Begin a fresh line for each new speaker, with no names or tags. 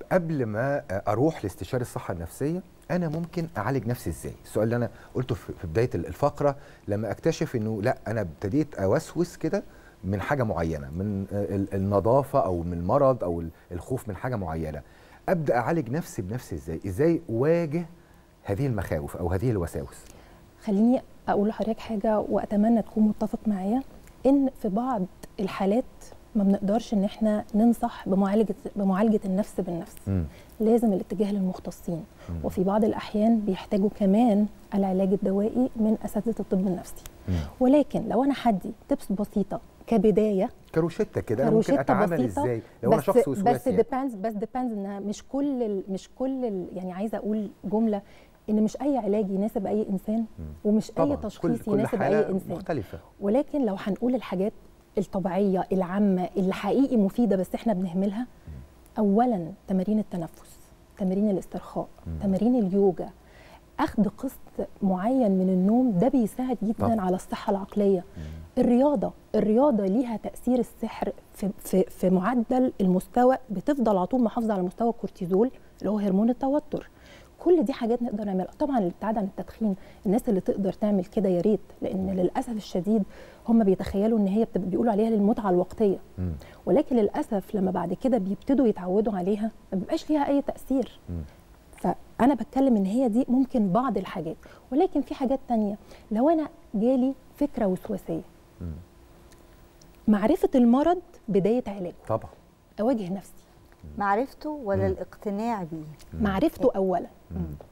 قبل ما اروح لاستشاره الصحه النفسيه انا ممكن اعالج نفسي ازاي السؤال اللي انا قلته في في بدايه الفقره لما اكتشف انه لا انا ابتديت اوسوس كده من حاجه معينه من ال- النظافه او من المرض او ال- الخوف من حاجه معينه ابدا اعالج نفسي بنفسي ازاي ازاي اواجه هذه المخاوف او هذه الوساوس
خليني اقول لحضرتك حاجه واتمنى تكون متفق معايا ان في بعض الحالات ما بنقدرش ان احنا ننصح بمعالجه بمعالجه النفس بالنفس
مم.
لازم الاتجاه للمختصين
مم.
وفي بعض الاحيان بيحتاجوا كمان العلاج الدوائي من اساتذه الطب النفسي
مم.
ولكن لو انا حدي تبس بسيطه كبدايه
كروشته كده انا ممكن
كروشتة
اتعامل
بسيطة،
ازاي لو انا
بس
شخص وسواسي
بس
يعني.
ديبيندز بس ديبيندز انها مش كل ال مش كل ال يعني عايزه اقول جمله ان مش اي علاج يناسب اي انسان ومش
طبعاً،
اي
كل-
تشخيص
كل
يناسب
حالة
اي انسان
مختلفه
ولكن لو هنقول الحاجات الطبيعيه العامه اللي حقيقي مفيده بس احنا بنهملها اولا تمارين التنفس تمارين الاسترخاء تمارين اليوجا اخذ قسط معين من النوم ده بيساعد جدا
طبعاً.
على الصحه العقليه الرياضه الرياضه ليها تاثير السحر في في في معدل المستوى بتفضل على طول محافظه على مستوى الكورتيزول اللي هو هرمون التوتر كل دي حاجات نقدر نعملها طبعا الابتعاد عن التدخين الناس اللي تقدر تعمل كده يا ريت لان للاسف الشديد هم بيتخيلوا ان هي بتبقى بيقولوا عليها للمتعه الوقتيه
مم.
ولكن للاسف لما بعد كده بيبتدوا يتعودوا عليها ما بيبقاش ليها اي تاثير
مم.
فانا بتكلم ان هي دي ممكن بعض الحاجات ولكن في حاجات تانية لو انا جالي فكره وسواسيه
مم.
معرفه المرض بدايه علاجه
طبعا
اواجه نفسي
معرفته ولا الاقتناع بيه
معرفته اولا
مم.